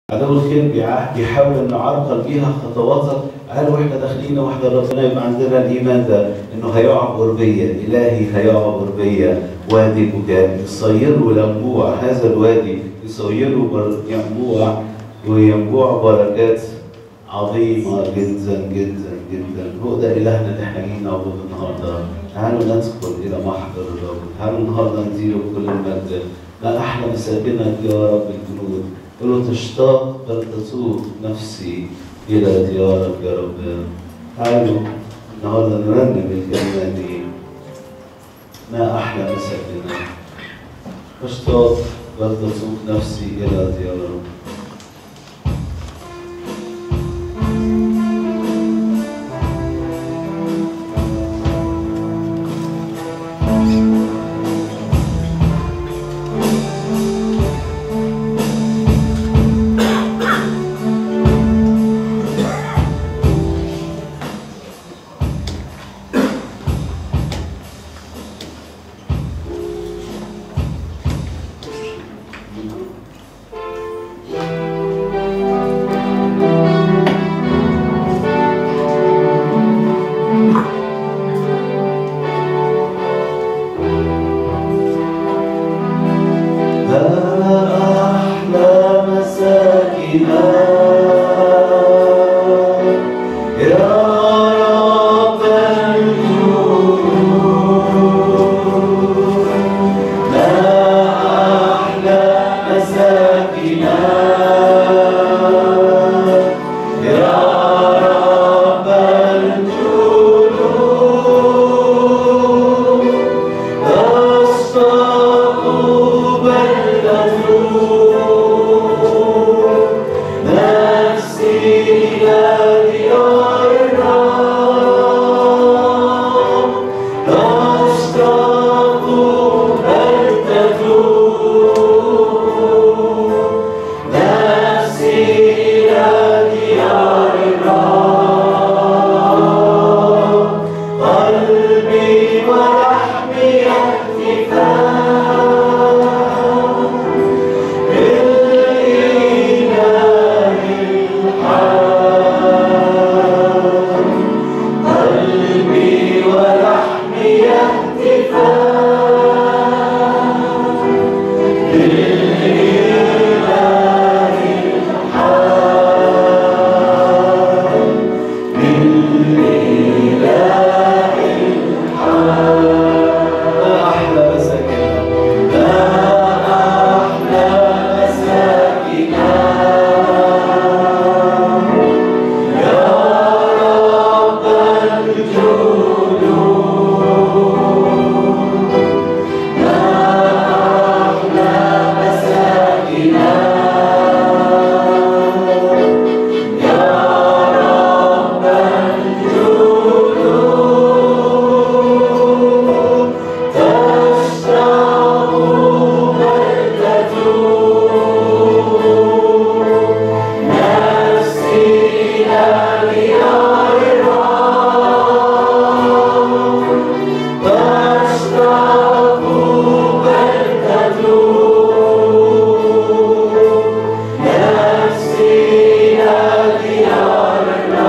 عدو الخير بيع- بيحاول انه يعرقل بيها خطواتك قال واحنا داخلين واحنا ربنا يبقى عندنا الايمان ده انه هيعبر بيا الهي هيعبر بيا وادي بكاء يصيروا لينبوع هذا الوادي يصيروا بر- ينبوع وينبوع بركات عظيمة جدا جدا جدا هو ده إلهنا اللي احنا جايين نعبده النهارده تعالوا ندخل إلى محضر الرب تعالوا النهارده نديله كل المجد ما أحلى مساكنك يا رب الجنود قل له تشتاق بل تسوق نفسي إلى ديارك يا رب تعالوا النهارده نرنم الكلمات دي ما أحلى مساكنك اشتاق بل تسوق نفسي إلى ديارك ما أحلى مساكنك يا رب الجنود ما أحلى مساكنك يا رب الجنود أشتاق بل أتوب نفسي إلى ديار الرب أشتاق بل تتوب نفسي إلى ديار الرب قلبي ولحمي احتفال بالإله الحي قلبي ولحمي احتفال بالإله الحي بالإله ما أحلى مساكنك ما أحلى مساكنك يا رب الجنود ما أحلى مساكنك يا رب الجنود تشتاق بل تتوب نفسي إلى ديار الرب تشتاق بل تتوب نفسي إلى ديار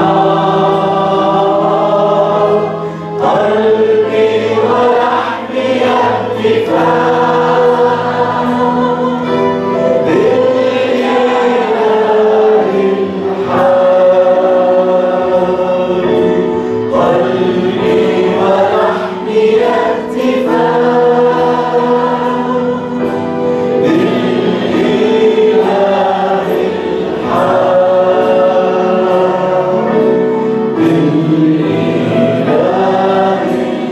الرب قلبي ولحمي احتفال بالإله الحي قلبي ولحمي احتفال بالإله الحي بالإله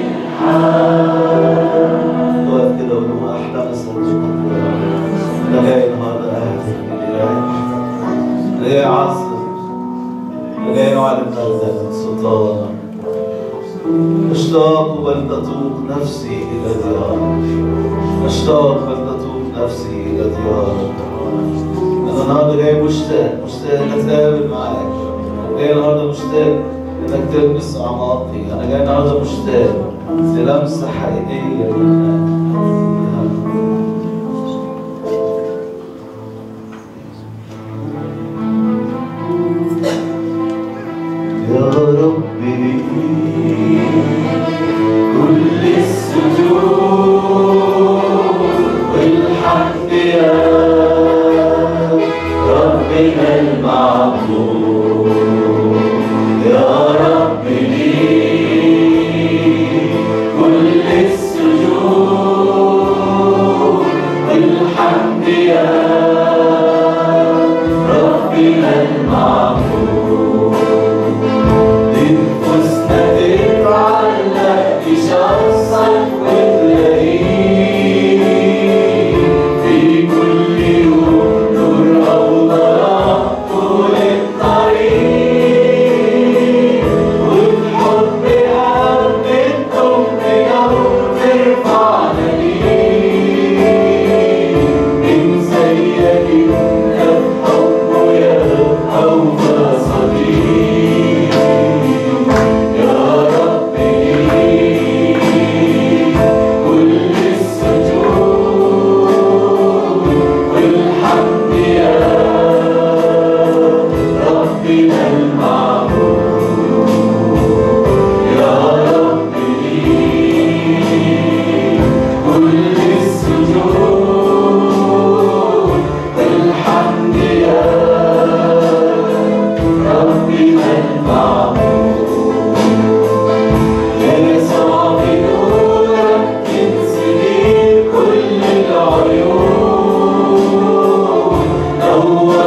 واقف كده وقول له احلى مساكنك انا جاي النهارده اهتف بالإله انا جاي اعظم انا جاي اعلن مجدك سلطانك اشتاق بل تتوق نفسي الى ديارك اشتاق بل تتوق نفسي الى ديارك انا النهارده جاي مشتاق مشتاق اتقابل معاك جاي النهارده مشتاق انك تلمس اعماقي انا جاي النهارده مشتاق للمسه حقيقيه منك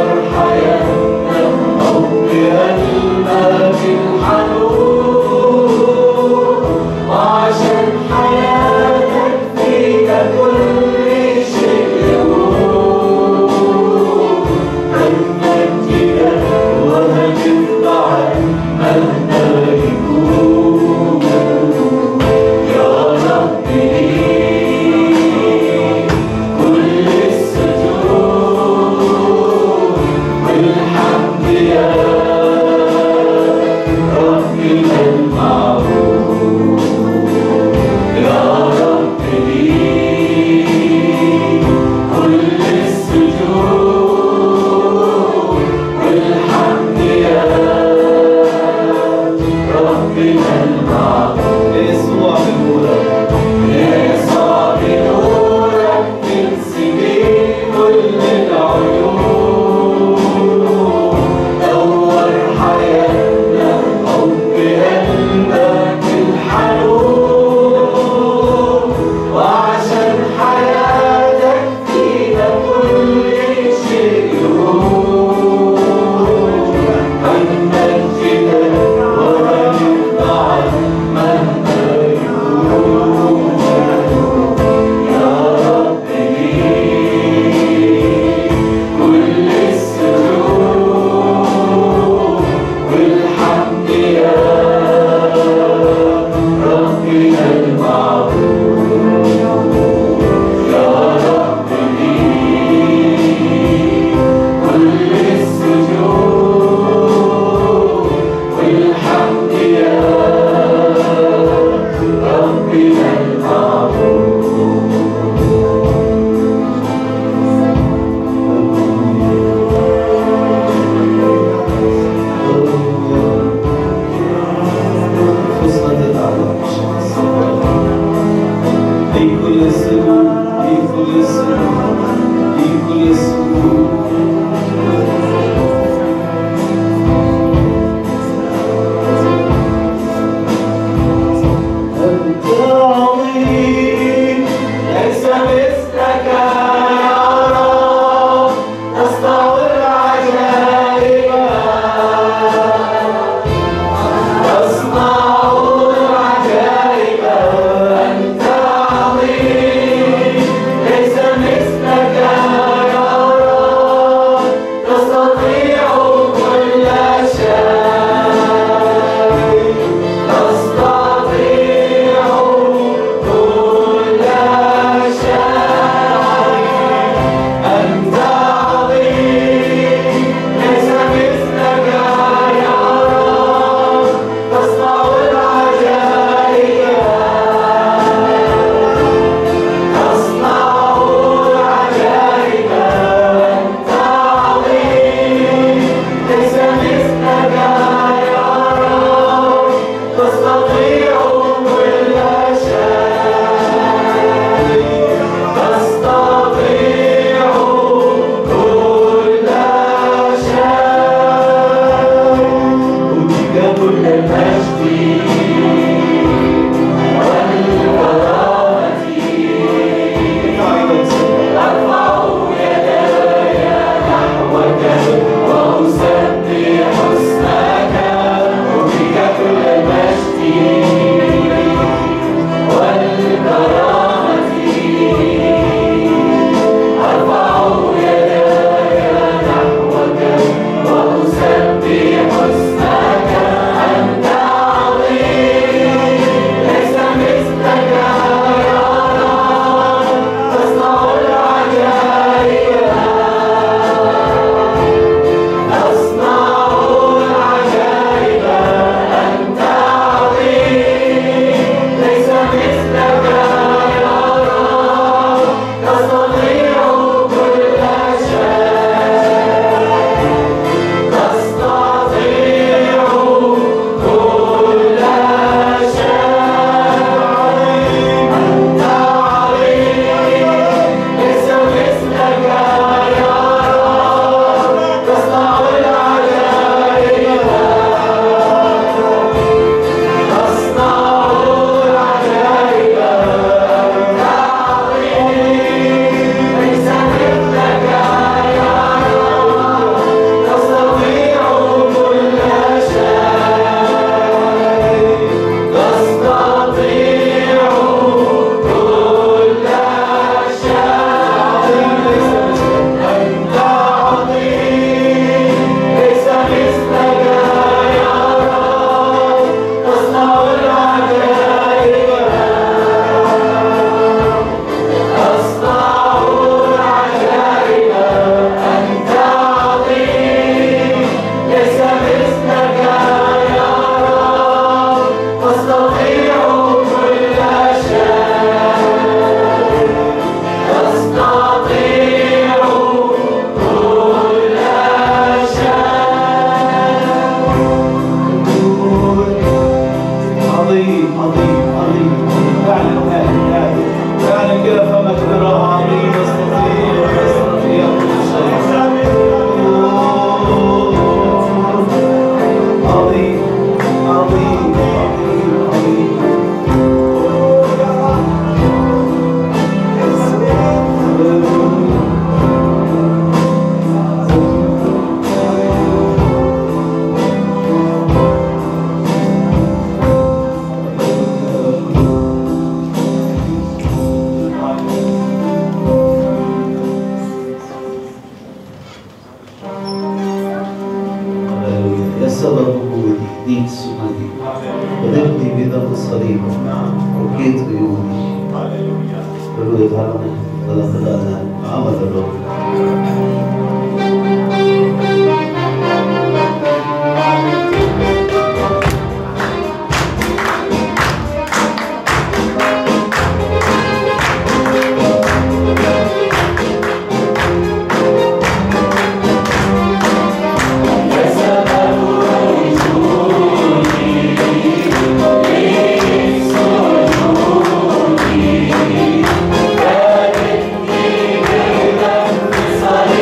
تكبر حياتنا حبها الماء الحنون وعشان حياتك فيك كل شيء يكون دمك كده وهتفضل مهما يكون يا رب ليك كل السجود والحمد جديد السنة دي ودقني بدم الصليب وكيت عيوني قالوا يجعلنا خلقنا عمل الرب Thank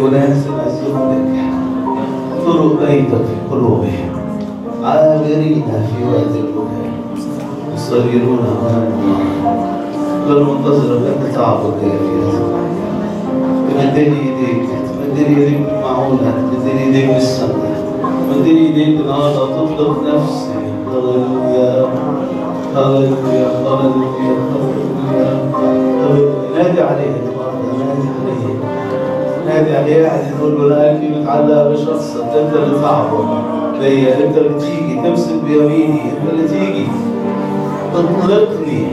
أناس أسلوبك طرق بيتك في قلوبهم عابرين في وقت البكاء يصيرون أمام الله غير منتظرة أن تعبد يا في تمدني ايديك تمدني ايديك بالمعونة تمدني ايديك بالسنة تمدني ايديك النهارده تطلق نفسي هللويا هللويا هللويا هللويا هللويا نادي عليه النهارده نادي عليه نادي عليه يعني نقول له لا قلبي متعلق بشخصك انت اللي تعبد بيا انت اللي تيجي تمسك بيميني انت اللي تيجي تطلقني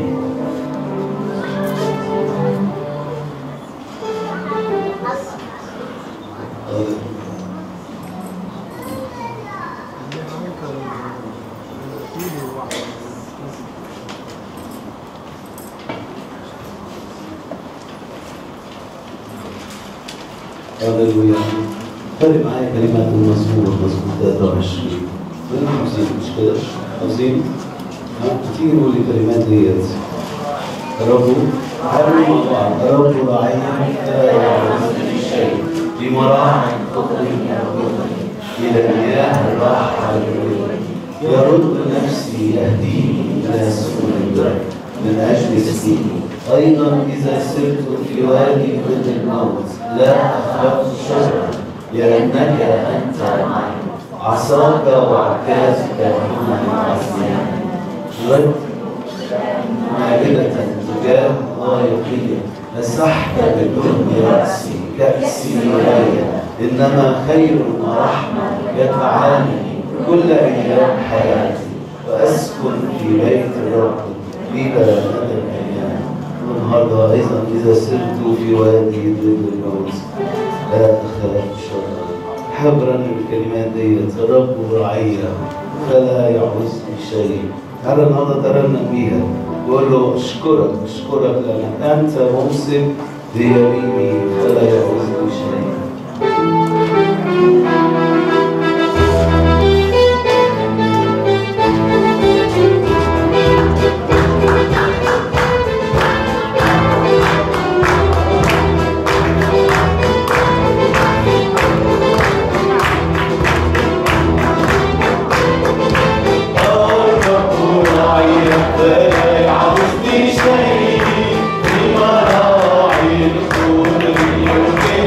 هللويا فرق معايا كلمات المزمور مزمور 23 وين 50 مش كده؟ 50 ها تيجي نقول الكلمات ديت رب قالوا مع بعض رب راعي لا يعوزني شيء بمراعي إلى مياه الراحة يرد نفسي يهديني إلى سبل البر من أجل اسمي أيضا إذا سرت في وادي ظل الموت لا أخاف شرا لأنك أنت معي عصاك وعكازك هما يعصيان رد مائدة تجاه ضايقية مسحت بدهن رأسي كأسي غاية إنما خير ورحمة يتبعانني كل أيام حياتي وأسكن في بيت الرب إلى مدى الأيام والنهارده أيضا إذا سرت في وادي ظل الموت لا أخاف شرا حبرا الكلمات ديت الرب رعية فلا يعوزني شيء تعالى النهارده ترنم بيها وقول له اشكرك اشكرك لانك انت ممسك بيميني فلا يعوزني شيء الرب راعي فلا يعوزني شيء بمراعي الخضر يقيم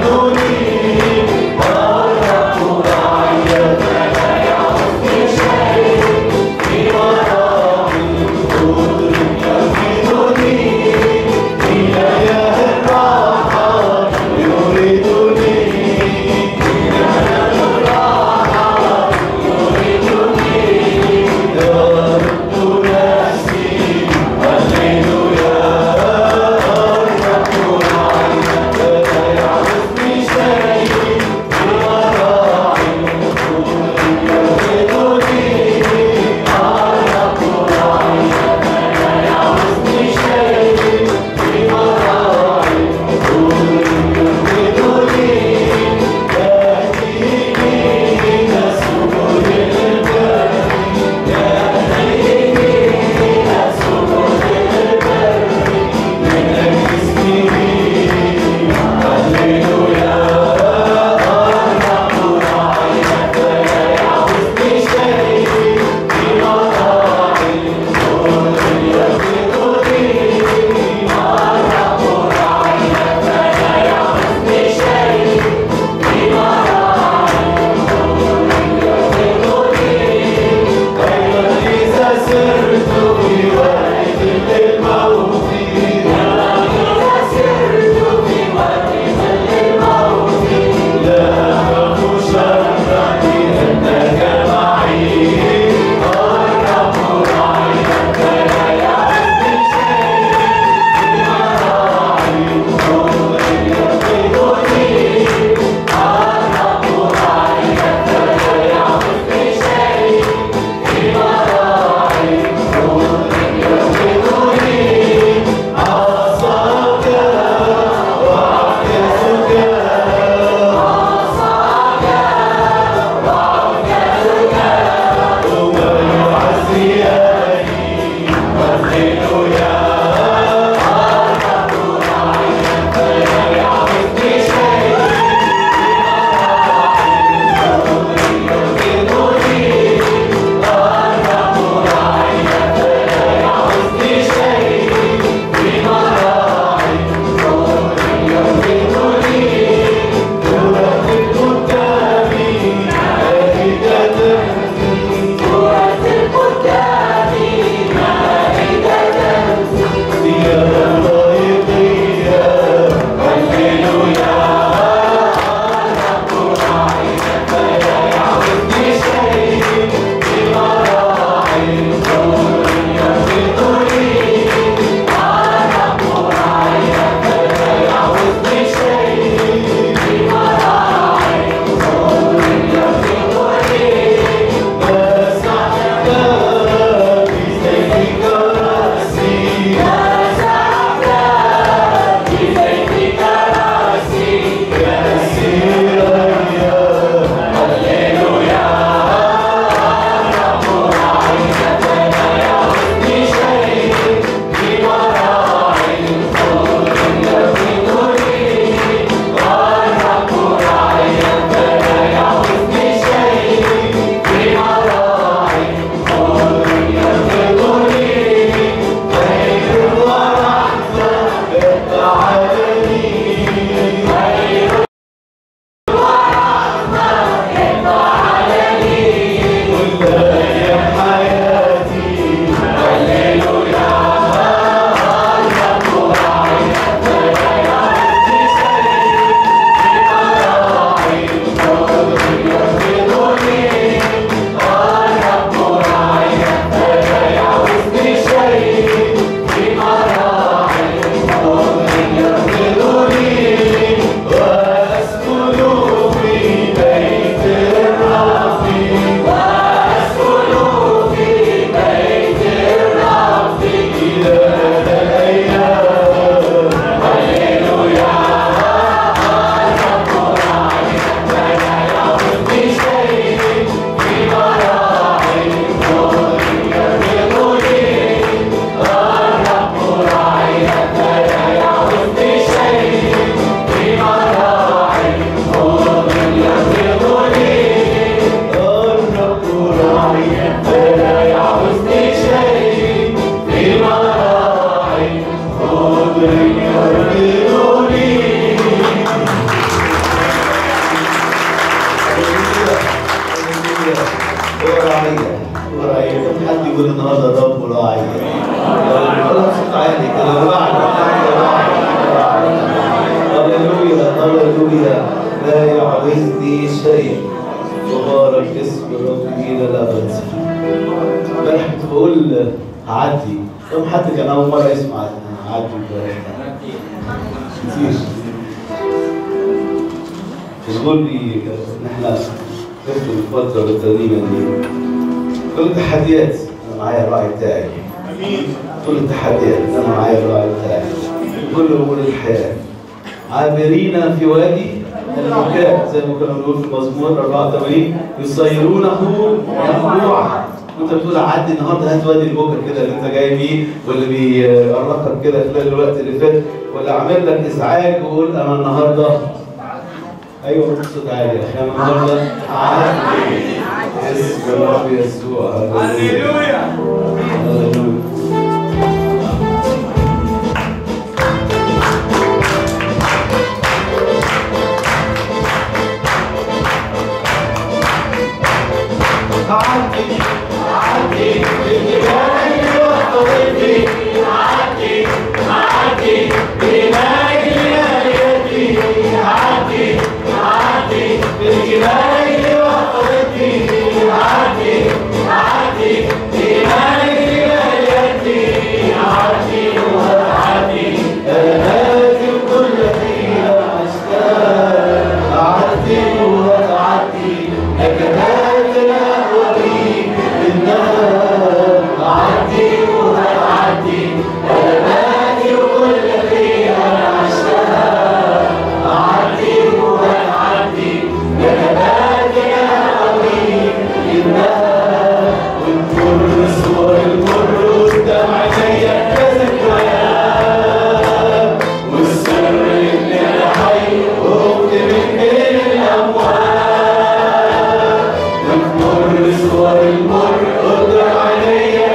وراعية وراعية كم حد يقول النهارده الرب راعي ولا بصوت عالي كده راعي هللويا هللويا لا يعوزني شيء مبارك اسم ربي الى الابد امبارح كنت بقول هعدي كم حد كان اول مره يسمع هعدي امبارح كتير تشغلني ان احنا نفضل الفتره بالترنيمه دي كل التحديات انا معايا الراعي بتاعي كل التحديات انا معايا الراعي بتاعي كل امور الحياه عابرين في وادي البكاء زي ما كنا بنقول في المزمور 84 يصيرونه ينبوعا وانت بتقول عدي النهارده هات وادي البكر كده اللي انت جاي بيه واللي بيقرقك كده خلال الوقت اللي فات واللي عامل لك ازعاج وقول انا النهارده ايوه بصوت عالي يا اخي انا النهارده عدي اسم الرب يسوع هللويا هللويا عدي عدي بالجبال وحويتي عدي عدي بماجد يدي عدي عدي بالجبال وحويتي عدي عدي بماجد يدي عدي وعدي هاتي كل فيها أشكال عدي وتعدي لك هاتنا وريك النار عدي وهتعدي كلماتي وكل فيها أشكال عدي وهتعدي لك هاتنا وريك النار والمر صور المر قدام عينيا كذكريات والسر اللي انا حي وقمت من بين الاموات وتمر صور المر قدام عينيا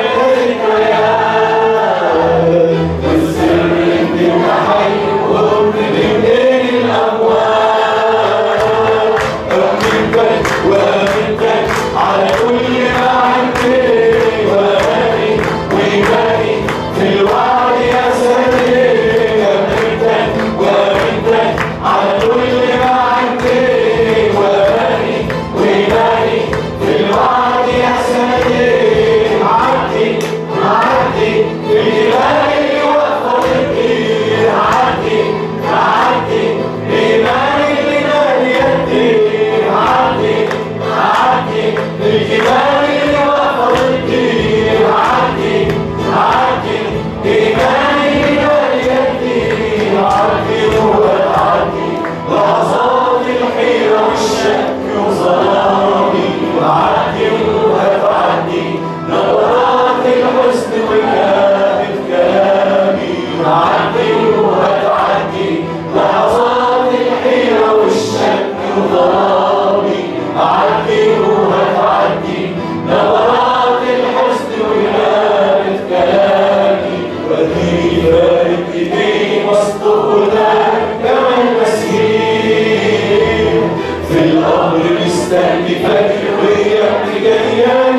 كذكريات والسر اللي انا حي وقمت من بين الاموات أمنتك وأمنتك على كل ما عندي وأماني وإيماني في الوعد يا سيدي أمنتك وأمنتك على كل ما عندي وأماني وإيماني في الوعد يا سيدي عدي عدي بإيماني وفضلتي عدي عدي بإيماني بمال يدي عدي عدي بالجبال وفضلتي عدي عدي بإيماني بمال يدي عدي وتعدي لحظات الحيرة والشك وظلامي عدي وهتعدي نظرات الحزن وكابت كلامي عدي وهتعدي لحظات الحيرة والشك وظلامي عدي وهتعدي نظرات الحزن وكابت كلامي ودي بارك ايدي مصدوقة كما المسيح في الأمر مستهدفك وهي جاية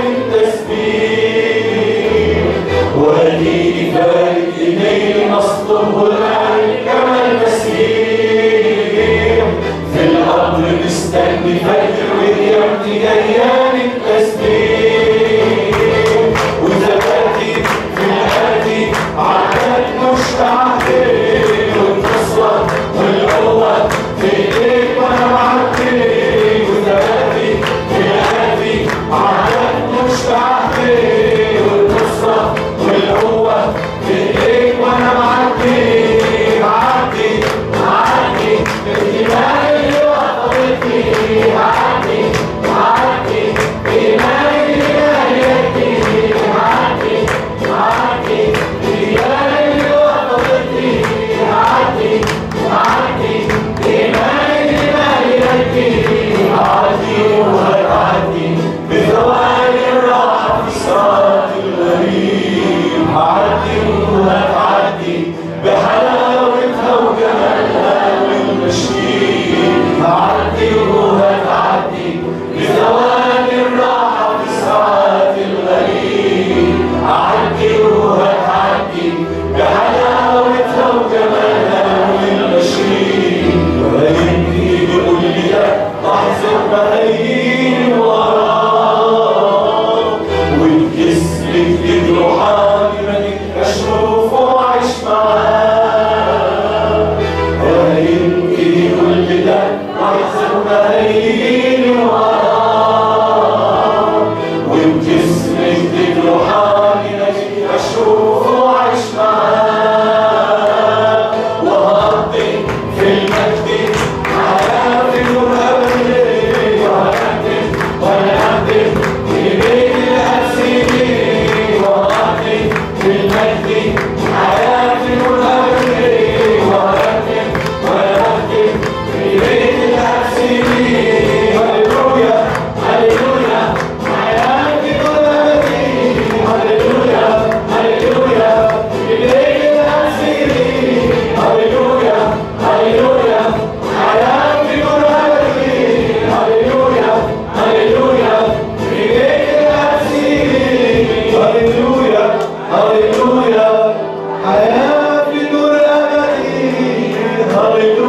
للتسبيح ودي بارك ايدي مصدوقة كما المسيح في الأمر مستهدفك وهي جاية للتسبيح وثباتي في الآتي عدد مشتعل والنصرة والقوة في إيديك وأنا معدي وثباتي في الآتي عدد مشتعل والنصرة والقوة في إيديك وأنا معدي عدي عدي بالإيمان وقوتي عدي عدي بإيمان يدي عدي عدي بإيمان وقوتي عدي عدي بإيمان يدي عدي وهتعدي بثواني الراحة في صراط الغريب عدي وهتعدي بحلاوتها وجمالها والمشيب عدي وهتعدي بثواني الراحة في صراط ثم هيجيلي وراك وبجسم جديد روحاني نجي اشوفه وعيش معاك وهقضي في المجد حياتي وهبني وهقدم وهقدم في بيت الاسيري وهقضي في المجد حياتي وهبني وهقدم وهقدم في بيت الاسيري هللويا هللويا حياتي وهبني هللويا هللويا في بيت الاسيري هللويا هللويا حياتي وهبني هللويا هللويا في بيت الاسيري هللويا هللويا حياتي نور أبدي هللويا